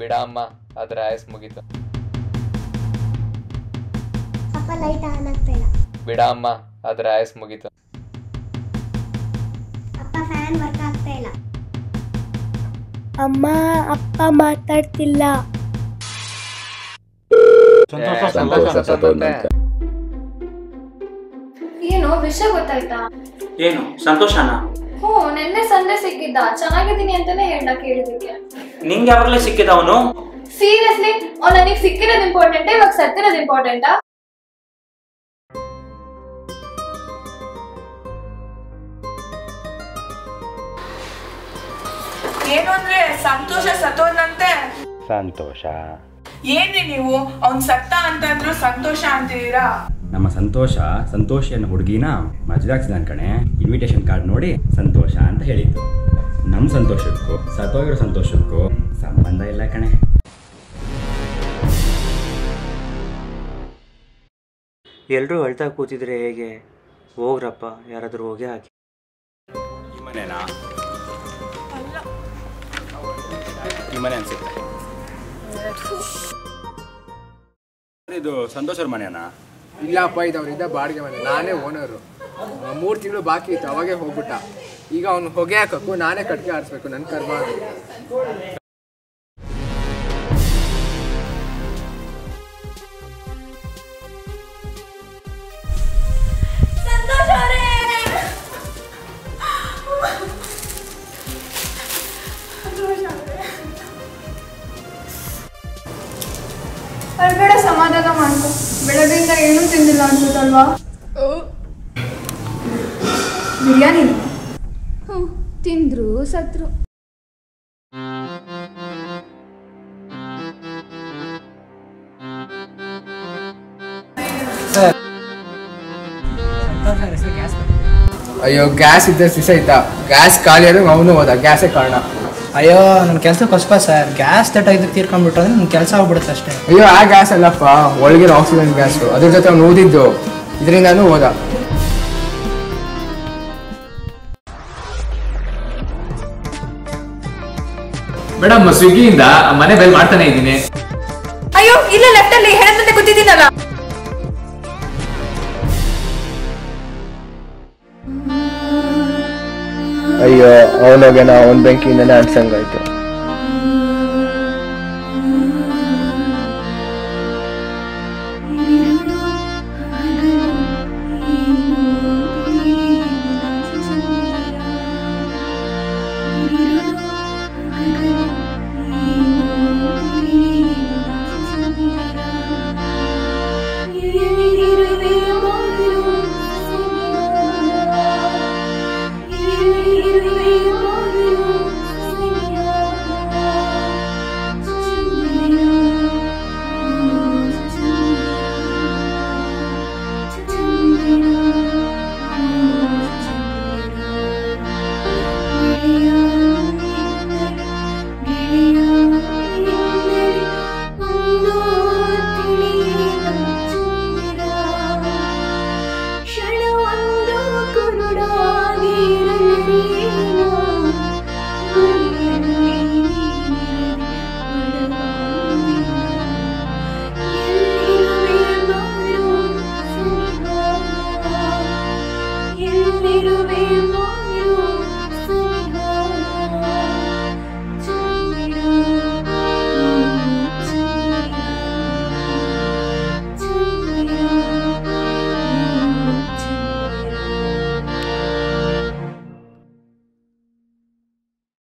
ಬಿಡ ಅಮ್ಮ ಅದ್ರ ಆಯಸ್ ಮುಗೀತು ಅಪ್ಪ ಲೈಟ್ ಆನ್ ಆಗ್ತಾ ಇಲ್ಲ ಬಿಡ ಅಮ್ಮ ಅದ್ರ ಆಯಸ್ ಮುಗೀತು ಅಪ್ಪ ಫ್ಯಾನ್ ವರ್ಕ್ ಆಗ್ತಾ ಇಲ್ಲ ಅಮ್ಮ ಅಪ್ಪ ಮಾತಾಡ್ತಿಲ್ಲ ಏನು ವಿಷಯ ಗೊತ್ತಾಯ್ತಾ ಏನು ಸಂತೋಷನಾ ಹ್ಞೂ ನಿನ್ನೆ ಸಂಡೆ ಸಿಕ್ಕಿದ್ದ ಚೆನ್ನಾಗಿದ್ದೀನಿ ಅಂತಾನೆ ಹೇಳ್ದ ಕೇಳಿದಕ್ಕೆ ನಿಂಗೆ ಯಾವಾಗಲೇ ಸಿಕ್ಕಿದ ಅವನು ಸೀರಿಯಸ್ಲಿ ಅವ್ನು ನನಗೆ ಸಿಕ್ಕಿರೋದು ಇಂಪಾರ್ಟೆಂಟಾ ಇವಾಗ ಸತ್ತಿರೋದು ಇಂಪಾರ್ಟೆಂಟಾ ಏನು ಅಂದ್ರೆ ಸಂತೋಷ ಸತ್ತೋದಂತೆ ಸಂತೋಷ ಏನ್ರಿ ನೀವು ಅವ್ನ್ ಸತ್ತ ಅಂತಂದ್ರು ಸಂತೋಷ ಅಂತಿದ್ದೀರಾ ನಮ್ಮ ಸಂತೋಷ ಸಂತೋಷ ಅನ್ನೋ ಹುಡುಗಿನ ಮಜ್ದಾಗ್ಸಿದಾನ್ ಕಣೆ ಇನ್ವಿಟೇಷನ್ ಕಾರ್ಡ್ ನೋಡಿ ಸಂತೋಷ ಅಂತ ಹೇಳಿದ್ದು ನಮ್ಮ ಸಂತೋಷಕ್ಕೂ ಸತ್ತೋಗಿರೋ ಸಂತೋಷಕ್ಕೂ ಸಂಬಂಧ ಇಲ್ಲ ಕಣೆ ಎಲ್ಲರೂ ಅಳ್ತಾ ಕೂತಿದ್ರೆ ಹೇಗೆ ಹೋಗ್ರಪ್ಪ ಯಾರಾದರೂ ಹೋಗೇ ಹಾಕಿ ಈ ಮನೆನಾ ಈ ಮನೆ ಅನ್ಸುತ್ತೆ ಇದು ಸಂತೋಷ್ ಅವ್ರ ಮನೆನಾ ಇಲ್ಲಪ್ಪ ಇದು ಅವನಿದ್ದ ಬಾಡಿಗೆ ಮನೆ ನಾನೇ ಓನರು ಮೂರು ತಿಂಗಳು ಬಾಕಿ ಇತ್ತು ಅವಾಗೇ ಹೋಗ್ಬಿಟ್ಟ ಈಗ ಅವ್ನು ಹೊಗೆ ಹಾಕಕ್ಕೂ ನಾನೇ ಕಟ್ಗೆ ಆಡಿಸ್ಬೇಕು ನನ್ನ ಕರ್ಮ ಅದು. ಹೊರಗಡೆ ಸಮಾಧಾನ ಮಾಡ್ಕೊ ಬೆಳಗ್ಗೆಯಿಂದ ಏನೂ ತಿಂದಿಲ್ಲ ಅನ್ಸುತ್ತಲ್ವಾ ಬಿರಿಯಾನಿ ಹ್ಞೂ ತಿಂದ್ರು ಸತ್ರು ಅಯ್ಯೋ ಗ್ಯಾಸ್ ಇದ್ದ ಸಿಸ ಇದ್ದ ಗ್ಯಾಸ್ ಖಾಲಿ ಆದಾಗ ಅವನು ಹೋದ ಗ್ಯಾಸೇ ಕಾರಣ ಅಯ್ಯೋ ನನ್ನ ಕೆಲಸಕ್ಕೋಸ್ಕರ ಸರ್ ಗ್ಯಾಸ್ ತಟ ಇದಕ್ಕೆ ತೀರ್ಕೊಂಡ್ಬಿಟ್ಟು ಅಂದ್ರೆ ನನ್ನ ಕೆಲಸ ಆಗ್ಬಿಡುತ್ತೆ ಅಷ್ಟೇ ಅಯ್ಯೋ ಆ ಗ್ಯಾಸ್ ಅಲ್ಲಪ್ಪ ಒಳಗಿರೋ ಆಕ್ಸಿಜನ್ ಗ್ಯಾಸು ಅದ್ರ ಜೊತೆ ಅವ್ನು ಊದಿದ್ದು ಇದರಿಂದಾನು ಹೋದ ಮೇಡಮ್ ಸ್ವಿಗ್ಗಿಯಿಂದ ಮನೆ ಬೆಲ್ ಮಾಡ್ತಾನೆ ಇದ್ದೀನಿ ಅಯ್ಯೋ ಇಲ್ಲ ಲೆಫ್ಟ್ ಅಲ್ಲಿ ಹೇಳದಂತೆ ಕೂತಿದ್ದೀನಲ್ಲ ಅಯ್ಯೋ ಅವನೋಗೆನ ಅವನ ಬೆಂಕಿಯಿಂದನೇ ಅನ್ಸಂಗಾಯ್ತು